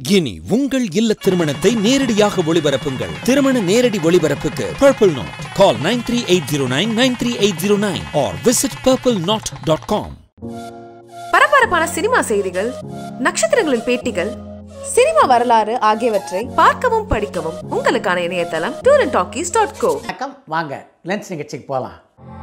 இனி உங்கள் இல்ல திருமணத்தை நேரடியாக ஒளிபரப்புங்கள் திருமண நேரடி ஒளிபரப்புக்கு purple knot call nine three eight zero nine nine three eight zero nine or visit purple knot dot com பரபரப்பான சினிமா செய்திகள் நட்சத்திரங்களின் பேட்டிகள் சினிமா வரலாறு ஆகியவற்றை பார்க்கவும் படிக்கவும் உங்களுக்கான இணையதளம் tour and talkies dot co வணக்கம் வாங்க லென்ஸ் நிகழ்ச்சிக்கு போகலாம்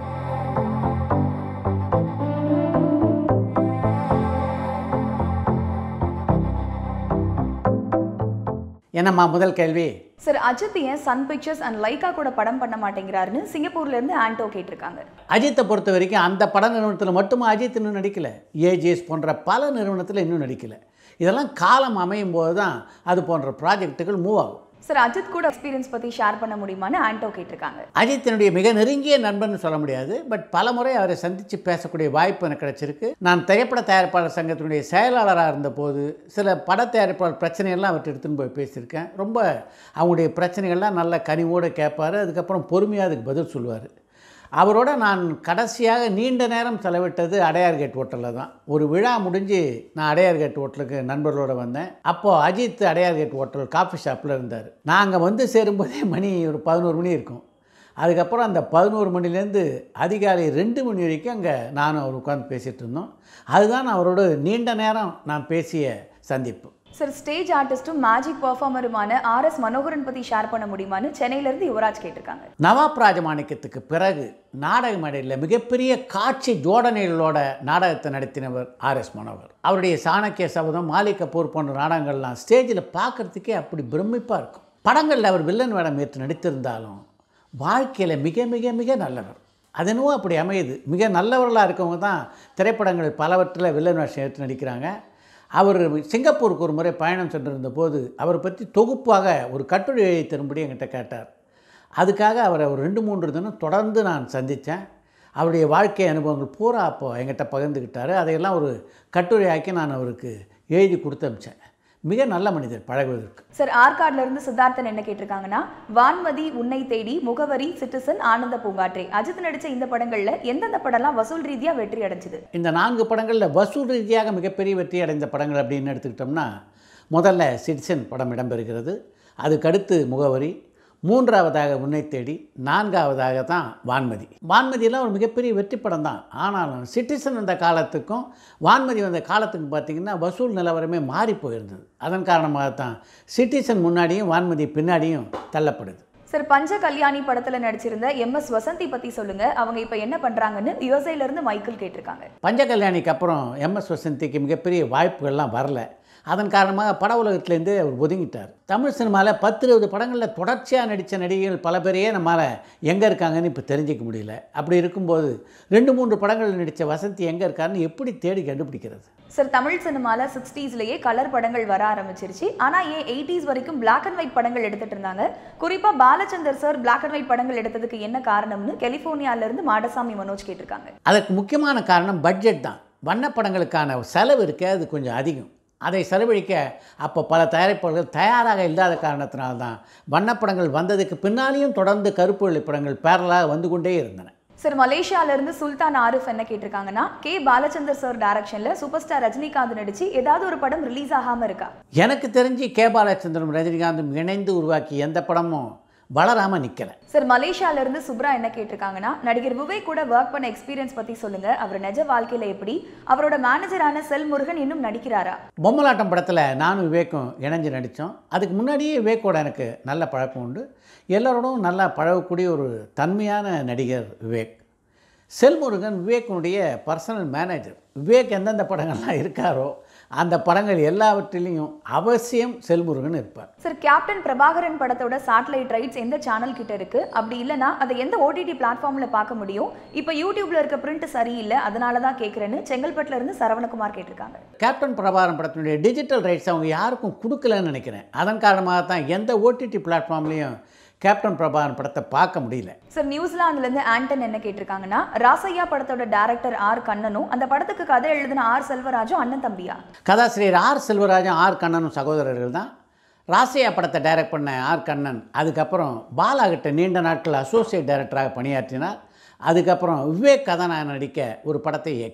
என்னம்மா முதல் கேள்வி சார் அஜித் ஏன் சன் பிக்சர்ஸ் அண்ட் லைக்கா கூட படம் பண்ண மாட்டேங்கிறாருன்னு சிங்கப்பூர்ல இருந்து ஆண்டோ கேட்டிருக்காங்க அஜித்தை பொறுத்த வரைக்கும் அந்த பட நிறுவனத்தில் மட்டும் அஜித் இன்னும் நடிக்கலை ஏஜிஎஸ் போன்ற பல நிறுவனத்தில் இன்னும் நடிக்கலை இதெல்லாம் காலம் அமையும் போது தான் அது போன்ற ப்ராஜெக்ட்டுகள் மூவ் ஆகும் சார் அஜித் கூட எக்ஸ்பீரியன்ஸ் பத்தி ஷேர் பண்ண முடியுமான்னு ஆண்டோ கேட்டிருக்காங்க அஜித்தினுடைய மிக நெருங்கிய நண்பன் சொல்ல முடியாது பட் பல முறை அவரை சந்தித்து பேசக்கூடிய வாய்ப்பு எனக்கு கிடைச்சிருக்கு நான் திரைப்பட தயாரிப்பாளர் சங்கத்தினுடைய செயலாளராக இருந்தபோது சில பட தயாரிப்பாளர் பிரச்சனைகள்லாம் அவர்கிட்ட எடுத்துன்னு போய் பேசியிருக்கேன் ரொம்ப அவங்களுடைய பிரச்சனைகள்லாம் நல்ல கனிவோடு கேட்பார் அதுக்கப்புறம் பொறுமையாக அதுக்கு பதில் சொல்லுவார் அவரோட நான் கடைசியாக நீண்ட நேரம் செலவிட்டது அடையார் கேட் ஹோட்டலில் தான் ஒரு விழா முடிஞ்சு நான் அடையார் கேட் ஹோட்டலுக்கு நண்பர்களோடு வந்தேன் அப்போது Ajith Adyar gate hotel coffee ஷாப்பில் இருந்தார் நான் அங்கே வந்து சேரும்போதே மணி ஒரு பதினோரு மணி இருக்கும் அதுக்கப்புறம் அந்த பதினோரு மணிலேருந்து அதிகாலை ரெண்டு மணி வரைக்கும் அங்கே நானும் அவர் உட்காந்து பேசிகிட்டு இருந்தோம் அதுதான் அவரோட நீண்ட நேரம் நான் பேசிய சந்திப்பு சார் ஸ்டேஜ் ஆர்டிஸ்டும் மேஜிக் பெர்ஃபார்மருமான ஆர் எஸ் மனோகரன் பத்தி ஷேர் பண்ண முடியுமான்னு சென்னையில இருந்து யுவராஜ் கேட்டிருக்காங்க நவாப் ராஜமாணிக்கத்துக்கு பிறகு நாடக மேடையில் மிகப்பெரிய காட்சி ஜோடனைகளோட நாடகத்தை நடத்தினவர் ஆர் எஸ் மனோகர் அவருடைய சாணக்கிய சபதம் மாலிக் கபூர் போன்ற நாடகங்கள்லாம் ஸ்டேஜில் பார்க்குறதுக்கே அப்படி பிரமிப்பாக இருக்கும் படங்களில் அவர் வில்லன் வேடம் ஏற்று நடித்திருந்தாலும் வாழ்க்கையில் மிக மிக மிக நல்லவர் அது என்னவோ அப்படி அமையுது மிக நல்லவர்களாக இருக்கவங்க தான் திரைப்படங்கள் பலவற்றில் வில்லன் வேஷம் ஏற்று நடிக்கிறாங்க அவர் சிங்கப்பூருக்கு ஒரு முறை பயணம் சென்றிருந்த போது அவரை பற்றி தொகுப்பாக ஒரு கட்டுரை எழுதி தரும்படி என்கிட்ட கேட்டார் அதுக்காக அவரை ஒரு ரெண்டு மூன்று தினம் தொடர்ந்து நான் சந்தித்தேன் அவருடைய வாழ்க்கை அனுபவங்கள் பூரா அப்போ என்கிட்ட பகிர்ந்துக்கிட்டார் அதையெல்லாம் ஒரு கட்டுரையாக்கி நான் அவருக்கு எழுதி கொடுத்து அனுப்பிச்சேன் மிக நல்ல மனிதர் பழகுவதற்கு சார் ஆற்காட்ல இருந்து சித்தார்த்தன் என்ன கேட்டிருக்காங்கன்னா வான்மதி உன்னை தேடி முகவரி சிட்டிசன் ஆனந்த பூங்காற்றே அஜித் நடிச்ச இந்த படங்கள்ல எந்தெந்த படம்லாம் வசூல் ரீதியா வெற்றி அடைஞ்சது இந்த நான்கு படங்களில் வசூல் ரீதியாக மிகப்பெரிய வெற்றி அடைந்த படங்கள் அப்படின்னு எடுத்துக்கிட்டோம்னா முதல்ல சிட்டிசன் படம் இடம்பெறுகிறது அதுக்கடுத்து முகவரி மூன்றாவதாக உன்னை தேடி நான்காவதாக தான் வான்மதி வான்மதியெல்லாம் ஒரு மிகப்பெரிய வெற்றி படம் தான் ஆனாலும் சிட்டிசன் வந்த காலத்துக்கும் வான்மதி வந்த காலத்துக்கும் பார்த்திங்கன்னா வசூல் நிலவரமே மாறி போயிருந்தது அதன் காரணமாக தான் சிட்டிசன் முன்னாடியும் வான்மதி பின்னாடியும் தள்ளப்படுது சார் பஞ்ச கல்யாணி படத்துல நடிச்சிருந்த எம் எஸ் வசந்தி பத்தி சொல்லுங்க அவங்க இப்ப என்ன பண்றாங்கன்னு யுஎஸ்ஐல இருந்து மைக்கேல் கேட்டிருக்காங்க பஞ்சகல்யாணிக்கு அப்புறம் எம்எஸ் வசந்திக்கு மிகப்பெரிய வாய்ப்புகள்லாம் வரல அதன் காரணமாக பட உலகத்திலேருந்து அவர் ஒதுங்கிட்டார் தமிழ் சினிமாவில் பத்து இருபது படங்களில் தொடர்ச்சியாக நடித்த நடிகைகள் பல பேரையே நம்மளால் எங்கே இருக்காங்கன்னு இப்போ தெரிஞ்சிக்க முடியல அப்படி இருக்கும்போது ரெண்டு மூன்று படங்களில் நடித்த வசந்தி எங்கே இருக்காருன்னு எப்படி தேடி கண்டுபிடிக்கிறது சார் தமிழ் சினிமால சிக்ஸ்டீஸ்லயே கலர் படங்கள் வர ஆரம்பிச்சிருச்சு ஆனா ஏன் எயிட்டிஸ் வரைக்கும் பிளாக் அண்ட் ஒயிட் படங்கள் எடுத்துட்டு இருந்தாங்க குறிப்பா Balachander sir black and white படங்கள் எடுத்ததுக்கு என்ன காரணம்னு கலிபோர்னியால இருந்து மாடசாமி மனோஜ் கேட்டிருக்காங்க அதற்கு முக்கியமான காரணம் பட்ஜெட் தான் வண்ணப்படங்களுக்கான செலவு இருக்கே அது கொஞ்சம் அதிகம் அதை செலவழிக்க அப்போ பல தயாரிப்பாளர்கள் தயாராக இல்லாத காரணத்தினால்தான் வண்ணப்படங்கள் வந்ததுக்கு பின்னாலேயும் தொடர்ந்து கருப்பு வெள்ளை படங்கள் பேரலாக வந்து கொண்டே இருந்தன சார் மலேசியால இருந்து சுல்தான் ஆரிஃப் என்ன கேட்டிருக்காங்கன்னா கே பாலச்சந்தர் சார் டைரக்ஷன்ல சூப்பர் ஸ்டார் ரஜினிகாந்த் நடிச்சு ஏதாவது ஒரு படம் ரிலீஸ் ஆகாம இருக்கா எனக்கு தெரிஞ்சு கே பாலச்சந்திரன் ரஜினிகாந்தும் இணைந்து உருவாக்கி எந்த படமும் வளராமல் நிற்கலை சார் மலேசியால இருந்து சுப்ரா என்ன கேட்டிருக்காங்கன்னா நடிகர் விவேக் கூட ஒர்க் பண்ண எக்ஸ்பீரியன்ஸ் பத்தி சொல்லுங்க அவர் நிஜ வாழ்க்கையில எப்படி அவரோட மேனேஜரான செல் முருகன் இன்னும் நடிக்கிறாரா பொம்மலாட்டம் படத்தில் நானும் விவேக்கும் இணைஞ்சு நடித்தோம் அதுக்கு முன்னாடியே விவேக்கோட எனக்கு நல்ல பழக்கம் உண்டு எல்லோரோடும் நல்லா பழகக்கூடிய ஒரு தன்மையான நடிகர் விவேக் செல்முருகன் விவேக்கினுடைய பர்சனல் மேனேஜர் விவேக் எந்தெந்த படங்கள்லாம் இருக்காரோ அந்த படங்கள் எல்லாவற்றிலையும் அவசியம் செல்முருகன் இருப்பார் சார் கேப்டன் பிரபாகரன் படத்தோட சேட்டலைட் ரைட்ஸ் எந்த சேனல் கிட்ட இருக்கு அப்படி இல்லைன்னா அதை எந்த ஓடிடி பிளாட்ஃபார்ம்ல பார்க்க முடியும் இப்போ யூடியூப்ல இருக்க பிரிண்ட் சரியில்லை அதனால தான் கேட்குறேன்னு செங்கல்பட்டுல இருந்து சரவணகுமார் கேட்டிருக்காங்க கேப்டன் பிரபாகரன் படத்தினுடைய டிஜிட்டல் ரைட்ஸ் அவங்க யாருக்கும் கொடுக்கலன்னு நினைக்கிறேன் அதன் காரணமாக தான் எந்த ஓடிடி பிளாட்ஃபார்ம்லேயும் கேப்டன் பிரபாகரன் படத்தை பார்க்க முடியல சார் நியூசிலாந்துல இருந்து ஆண்டன் என்ன கேட்டிருக்காங்கன்னா ராசையா படத்தோட டைரக்டர் ஆர் கண்ணனும் அந்த படத்துக்கு கதை எழுதின ஆர் செல்வராஜும் அண்ணன் தம்பியா கதாசிரியர் ஆர் செல்வராஜன் ஆர் கண்ணனும் சகோதரர்கள் தான் ராசையா படத்தை டைரக்ட் பண்ண ஆர் கண்ணன் அதுக்கப்புறம் பாலாகிட்ட நீண்ட நாட்கள் அசோசியேட் டைரக்டராக பணியாற்றினார் அதுக்கப்புறம் விவேக் கதாநாயகன் நடிக்க ஒரு படத்தை இயக்கினார்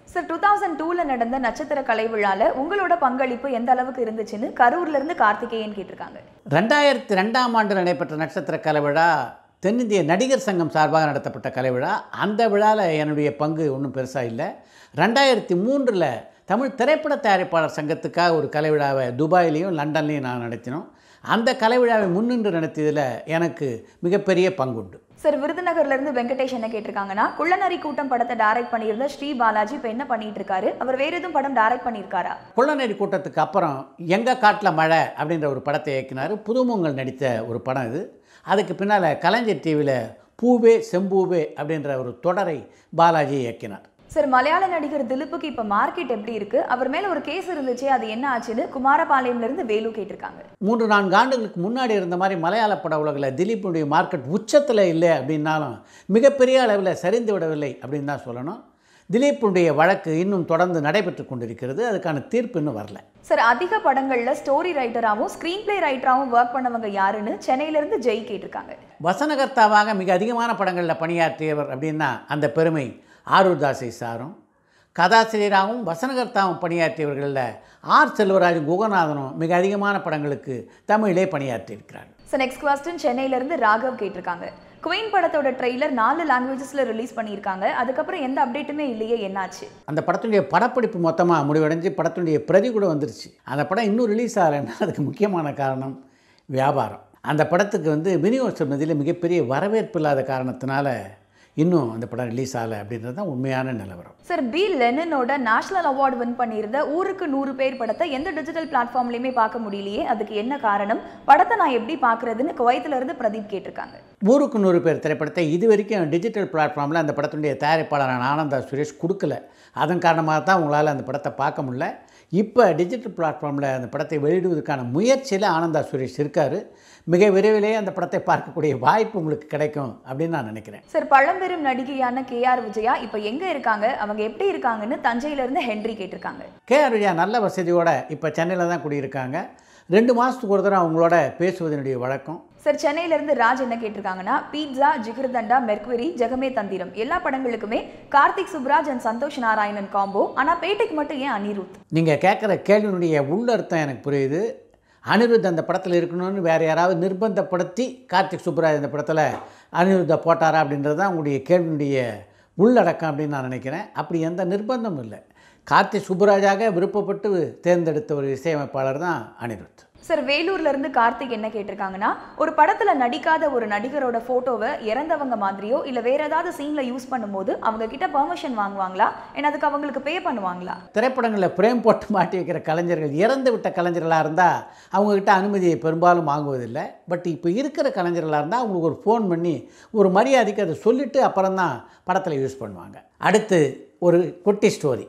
சார் டூ தௌசண்ட் டூல நடந்த நட்சத்திர கலை விழால உங்களோட பங்களிப்பு எந்த அளவுக்கு இருந்துச்சுன்னு கரூர்ல இருந்து கார்த்திகேயன் கேட்டிருக்காங்க ரெண்டாயிரத்தி ரெண்டாம் ஆண்டு நடைபெற்ற நட்சத்திர கலை விழா தென்னிந்திய நடிகர் சங்கம் சார்பாக நடத்தப்பட்ட கலை விழா அந்த விழாவில் என்னுடைய பங்கு ஒன்றும் பெருசாக இல்லை ரெண்டாயிரத்தி மூன்றில் தமிழ் திரைப்பட தயாரிப்பாளர் சங்கத்துக்காக ஒரு கலை விழாவை துபாயிலையும் லண்டன்லேயும் நான் நடத்தினோம் அந்த கலை விழாவை முன்னின்று நடத்தியதில் எனக்கு மிகப்பெரிய பங்குண்டு சார் விருதுநகர்ல இருந்து வெங்கடேஷ் என்ன கேட்டிருக்காங்கன்னா குள்ளநரி கூட்டம் படத்தை டைரக்ட் பண்ணியிருந்த ஸ்ரீ பாலாஜி இப்போ என்ன பண்ணிட்டு இருக்காரு அவர் வேற எதுவும் படம் டைரக்ட் பண்ணியிருக்காரா குள்ளநெறி கூட்டத்துக்கு அப்புறம் எங்கள் காட்டில் மழை அப்படின்ற ஒரு படத்தை இயக்கினார் புதுமுகங்கள் நடித்த ஒரு படம் இது அதுக்கு பின்னால் கலைஞர் டிவியில் பூவே செம்பூவே அப்படின்ற ஒரு தொடரை பாலாஜி இயக்கினார் சார் மலையாள நடிகர் திலீப்புக்கு இப்போ மார்க்கெட் எப்படி இருக்கு அவர் மேல ஒரு கேஸ் இருந்துச்சு அது என்ன ஆச்சுன்னு குமாரபாளையம்ல இருந்து வேலு கேட்டிருக்காங்க மூன்று நான்கு ஆண்டுகளுக்கு முன்னாடி இருந்த மாதிரி மலையாள பட உலகில் திலீப்புடைய மார்க்கெட் உச்சத்தில் இல்லை அப்படின்னாலும் மிகப்பெரிய அளவில் சரிந்து விடவில்லை அப்படின்னு தான் சொல்லணும் திலீப்புடைய வழக்கு இன்னும் தொடர்ந்து நடைபெற்று கொண்டிருக்கிறது அதுக்கான தீர்ப்பு இன்னும் வரல சார் அதிக படங்கள்ல ஸ்டோரி ரைட்டராகவும் ஸ்க்ரீன் பிளே ரைட்டராகவும் ஒர்க் பண்ணவங்க யாருன்னு சென்னையில இருந்து ஜெய் கேட்டிருக்காங்க வசனகர்த்தாவாக மிக அதிகமான படங்களில் பணியாற்றியவர் அப்படின்னா அந்த பெருமை ஆரூர் தாஸை சாரும் கதாசிரியராகவும் வசனகர்த்தாவும் பணியாற்றியவர்களில் ஆர் செல்வராஜ் குகநாதனும் மிக அதிகமான படங்களுக்கு தமிழிலே பணியாற்றியிருக்கிறார்கள் சார் நெக்ஸ்ட் கொஸ்டின் சென்னையில இருந்து ராகவ் கேட்டிருக்காங்க குயின் படத்தோட ட்ரெய்லர் நாலு லாங்குவேஜஸ்ல ரிலீஸ் பண்ணியிருக்காங்க அதுக்கப்புறம் எந்த அப்டேட்டுமே இல்லையே என்னாச்சு அந்த படத்துடைய படப்பிடிப்பு மொத்தமாக முடிவடைஞ்சு படத்துடைய பிரதி கூட வந்துருச்சு அந்த படம் இன்னும் ரிலீஸ் ஆகலைன்னா அதுக்கு முக்கியமான காரணம் வியாபாரம் அந்த படத்துக்கு வந்து விநியோக மத்தியில் மிகப்பெரிய வரவேற்பு இல்லாத காரணத்தினால இன்னும் அந்த படம் ரிலீஸ் ஆகலை அப்படின்றது தான் உண்மையான நிலவரம் சார் பி லெனனோட நேஷனல் அவார்டு வின் பண்ணியிருந்த ஊருக்கு நூறு பேர் படத்தை எந்த டிஜிட்டல் பிளாட்ஃபார்ம்லையுமே பார்க்க முடியலையே அதுக்கு என்ன காரணம் படத்தை நான் எப்படி பார்க்கறதுன்னு குவைத்துல இருந்து பிரதீப் கேட்டிருக்காங்க ஊருக்கு நூறு பேர் திரைப்படத்தை இது வரைக்கும் டிஜிட்டல் பிளாட்ஃபார்மில் அந்த படத்துடைய தயாரிப்பாளரான ஆனந்தா சுரேஷ் கொடுக்கல அதன் காரணமாக தான் உங்களால் அந்த படத்தை பார்க்க முடியல இப்போ டிஜிட்டல் பிளாட்ஃபார்மில் அந்த படத்தை வெளியிடுவதற்கான முயற்சியில் ஆனந்தா சுரேஷ் இருக்கார் மிக விரைவிலேயே அந்த படத்தை பார்க்கக்கூடிய வாய்ப்பு உங்களுக்கு கிடைக்கும் அப்படின்னு நான் நினைக்கிறேன் சார் பழம்பெரும் நடிகையான கே ஆர் விஜயா இப்போ எங்க இருக்காங்க அவங்க எப்படி இருக்காங்கன்னு தஞ்சையில இருந்து ஹென்றி கேட்டிருக்காங்க கேஆர் விஜயா நல்ல வசதியோட இப்போ சென்னையில் தான் குடியிருக்காங்க ரெண்டு மாதத்துக்கு ஒரு தடவை அவங்களோட பேசுவதனுடைய வழக்கம் சார் சென்னையில இருந்து ராஜ் என்ன கேட்டிருக்காங்கன்னா பீட்சா ஜிகிர்தண்டா மெர்க்குவரி ஜெகமே தந்திரம் எல்லா படங்களுக்குமே கார்த்திக் சுப்ராஜ் அண்ட் சந்தோஷ் நாராயணன் காம்போ ஆனா பேட்டைக்கு மட்டும் ஏன் அனிருத் நீங்கள் கேட்குற கேள்வியினுடைய உள்ளர்த்தம் எனக்கு புரியுது அனிருத் அந்த படத்தில் இருக்கணும்னு வேறு யாராவது நிர்பந்தப்படுத்தி கார்த்திக் சுப்புராஜ் அந்த படத்தில் அனிருத்தை போட்டாரா அப்படின்றது தான் உங்களுடைய கேள்வியினுடைய உள்ளடக்கம் அப்படின்னு நான் நினைக்கிறேன் அப்படி எந்த நிர்பந்தமும் இல்லை கார்த்திக் சுப்புராஜாக விருப்பப்பட்டு தேர்ந்தெடுத்த ஒரு இசையமைப்பாளர் தான் அனிருத் சார் வேலூர்ல இருந்து கார்த்திக் என்ன கேட்டிருக்காங்கன்னா ஒரு படத்துல நடிக்காத ஒரு நடிகரோட போட்டோவை இறந்தவங்க மாதிரியோ இல்ல வேற ஏதாவது சீன்ல யூஸ் பண்ணும்போது அவங்க கிட்ட பெர்மிஷன் வாங்குவாங்களா ஏன்னா அதுக்கு அவங்களுக்கு பே பண்ணுவாங்களா திரைப்படங்களில் பிரேம் போட்டு மாட்டி வைக்கிற கலைஞர்கள் இறந்து விட்ட கலைஞர்களாக இருந்தால் அவங்கக்கிட்ட அனுமதியை பெரும்பாலும் வாங்குவதில்லை பட் இப்போ இருக்கிற கலைஞர்களாக இருந்தால் அவங்களுக்கு ஒரு ஃபோன் பண்ணி ஒரு மரியாதைக்கு அதை சொல்லிவிட்டு அப்புறம் தான் படத்தில் யூஸ் பண்ணுவாங்க அடுத்து ஒரு குட்டி ஸ்டோரி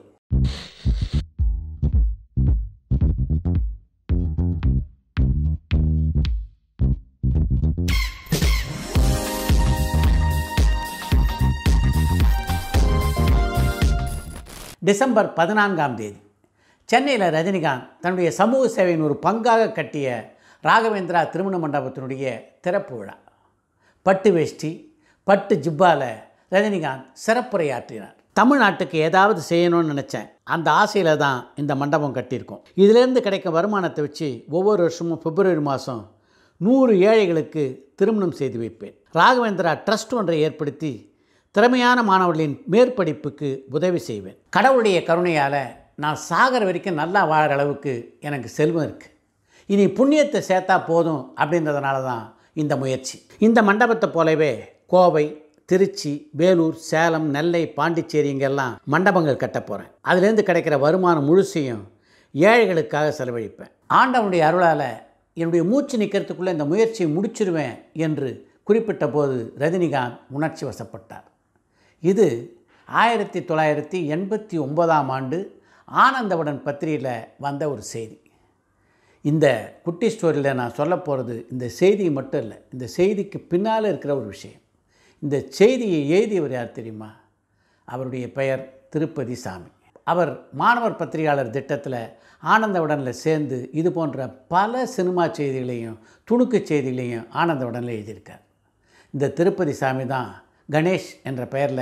டிசம்பர் பதினான்காம் தேதி சென்னையில் ரஜினிகாந்த் தன்னுடைய சமூக சேவையின் ஒரு பங்காக கட்டிய ராகவேந்திரா திருமண மண்டபத்தினுடைய திறப்பு விழா பட்டு வேஷ்டி பட்டு ஜிப்பால ரஜினிகாந்த் சிறப்புரையாற்றினார் தமிழ்நாட்டுக்கு ஏதாவது செய்யணும்னு நினச்சேன் அந்த ஆசையில் தான் இந்த மண்டபம் கட்டியிருக்கோம் இதிலேருந்து கிடைக்கும் வருமானத்தை வச்சு ஒவ்வொரு வருஷமும் பிப்ரவரி மாதம் நூறு ஏழைகளுக்கு திருமணம் செய்து வைப்பேன் ராகவேந்திரா ட்ரஸ்ட் ஒன்றை ஏற்படுத்தி திறமையான மாணவர்களின் மேற்படிப்புக்கு உதவி செய்வேன் கடவுளுடைய கருணையால் நான் சாகர வரைக்கும் நல்லா வாழற அளவுக்கு எனக்கு செல்வம் இருக்குது இனி புண்ணியத்தை சேர்த்தா போதும் அப்படின்றதுனால தான் இந்த முயற்சி இந்த மண்டபத்தை போலவே கோவை திருச்சி வேலூர் சேலம் நெல்லை பாண்டிச்சேரி இங்கெல்லாம் மண்டபங்கள் கட்ட போகிறேன் அதுலேருந்து கிடைக்கிற வருமானம் முழுசையும் ஏழைகளுக்காக செலவழிப்பேன் ஆண்டவனுடைய அருளால் என்னுடைய மூச்சு நிற்கிறதுக்குள்ளே இந்த முயற்சியை முடிச்சிருவேன் என்று குறிப்பிட்ட போது ரஜினிகாந்த் உணர்ச்சி வசப்பட்டார் இது ஆயிரத்தி தொள்ளாயிரத்தி எண்பத்தி ஒன்பதாம் ஆண்டு ஆனந்தவுடன் பத்திரிகையில் வந்த ஒரு செய்தி இந்த குட்டி ஸ்டோரியில் நான் சொல்ல போகிறது இந்த செய்தி மட்டும் இல்லை இந்த செய்திக்கு பின்னால் இருக்கிற ஒரு விஷயம் இந்த செய்தியை எழுதியவர் யார் தெரியுமா அவருடைய பெயர் திருப்பதி சாமி அவர் மாணவர் பத்திரிகையாளர் திட்டத்தில் ஆனந்தவுடனில் சேர்ந்து இது போன்ற பல சினிமா செய்திகளையும் துணுக்கு செய்திகளையும் ஆனந்தவுடனில் எழுதியிருக்கார் இந்த திருப்பதி சாமி தான் கணேஷ் என்ற பெயரில்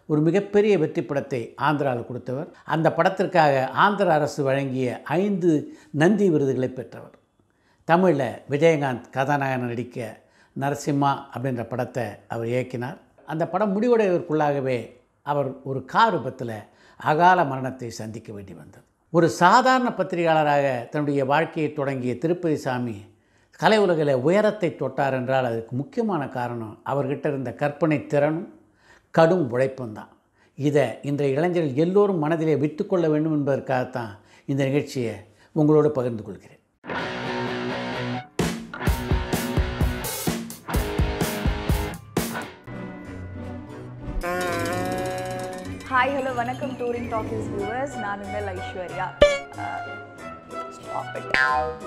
ஒரு மிகப்பெரிய வெற்றி படத்தை ஆந்திராவில் கொடுத்தவர் அந்த படத்திற்காக ஆந்திர அரசு வழங்கிய ஐந்து நந்தி விருதுகளை பெற்றவர் தமிழில் விஜயகாந்த் கதாநாயகன் நடிக்க நரசிம்மா அப்படின்ற படத்தை அவர் இயக்கினார் அந்த படம் முடிவடைவதற்குள்ளாகவே அவர் ஒரு கார் விபத்தில் அகால மரணத்தை சந்திக்க வேண்டி வந்தது ஒரு சாதாரண பத்திரிகையாளராக தன்னுடைய வாழ்க்கையை தொடங்கிய திருப்பதி சாமி கலை உலகில் உயரத்தை தொட்டார் என்றால் அதுக்கு முக்கியமான காரணம் அவர்கிட்ட இருந்த கற்பனை திறனும் கடும் உழைப்பும் தான் இதை இன்றைய இளைஞர்கள் எல்லோரும் மனதிலே விட்டுக்கொள்ள வேண்டும் என்பதற்காகத்தான் இந்த நிகழ்ச்சியை உங்களோடு பகிர்ந்து கொள்கிறேன் ஹாய் ஹலோ வணக்கம் டூரிங் டாக்கிஸ் வியூவர்ஸ் நான் உங்கள் Aishwarya stop it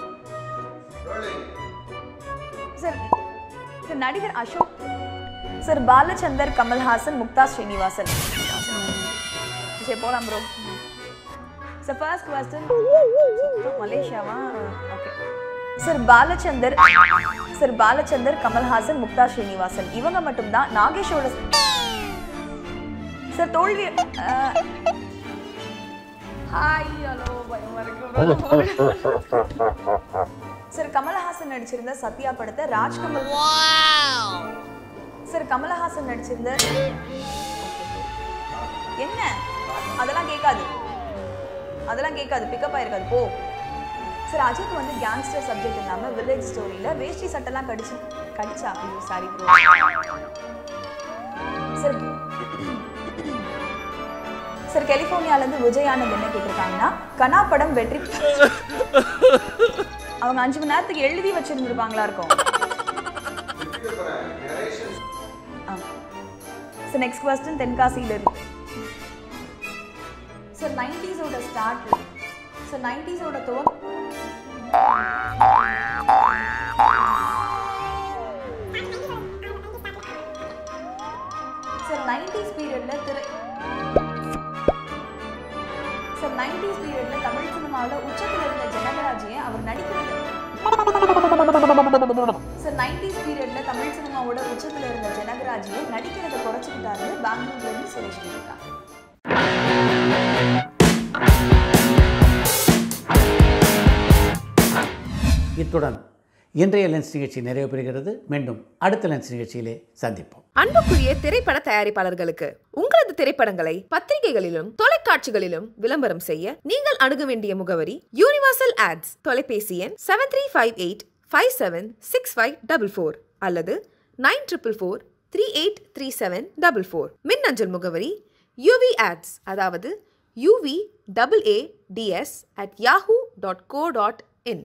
sir sir நடிகர் அசோக் சார் பாலச்சந்தர் கமல்ஹாசன் முக்தா ஸ்ரீனிவாசன் சரி போலாம் ப்ரோ சார் ஃபர்ஸ்ட் கொஸ்டின் மலேசியாவா okay sir Balachander sir Balachander Kamal Haasan Muktha Srinivasan இவங்க மட்டும்தான் நாகேஷோட சார் தோல்வி ஹாய் ஹலோ பயமா இருக்கு சார் கமலஹாசன் நடிச்சிருந்த சத்யா படத்தை ராஜ்கமல் சார் கமலஹாசன் நடிச்சிருந்த என்ன அதெல்லாம் கேட்காது அதெல்லாம் கேட்காது பிக்கப் ஆயிருக்காது போ சார் அஜித் வந்து கேங்ஸ்டர் சப்ஜெக்ட் இல்லாம வில்லேஜ் ஸ்டோரியில வேஷ்டி சட்டெல்லாம் கடிச்சு கடிச்சா ஐயோ சாரி ப்ரோ சார் சார் கலிஃபோர்னியால இருந்து விஜய் ஆனந்த் என்ன கேட்டிருக்காங்கன்னா கனா படம் வெற்றி அவங்க அஞ்சு மணி நேரத்துக்கு எழுதி வச்சிருந்துருப்பாங்களா இருக்கும் சார் நெக்ஸ்ட் கொஸ்டின் தென்காசியில இருக்கு சார் நைன்டிஸோட ஸ்டார்ட்ல சார் நைன்டிஸோட துவ சார் நைன்டிஸ் பீரியட்ல திரை சார் நைன்டிஸ் பீரியட்ல தமிழ் சினிமாவில் உச்சத்தில் இருந்த ஜனகராஜியை அவர் நடிக்கிறது சார் நைன்டிஸ் பீரியட்ல தமிழ் சினிமாவோட உச்சத்தில் இருந்த ஜனகராஜியை நடிக்கிறத குறைச்சிக்கிட்டாரு பெங்களூர்ல இருந்து சுரேஷ் கேட்டா இத்துடன் இன்றைய லென்ஸ் நிகழ்ச்சி நிறைவு பெறுகிறது மீண்டும் அடுத்த லென்ஸ் நிகழ்ச்சியிலே சந்திப்போம் அன்புக்குரிய திரைப்பட தயாரிப்பாளர்களுக்கு உங்களது திரைப்படங்களை பத்திரிகைகளிலும் தொலைக்காட்சிகளிலும் விளம்பரம் செய்ய நீங்கள் அணுக வேண்டிய முகவரி யூனிவர்சல் ஆட்ஸ் தொலைபேசி எண் seven three five eight five seven six five double four அல்லது nine triple four three eight three seven double four மின்னஞ்சல் முகவரி யூவி ஆட்ஸ் அதாவது UV double A DS at Yahoo dot co dot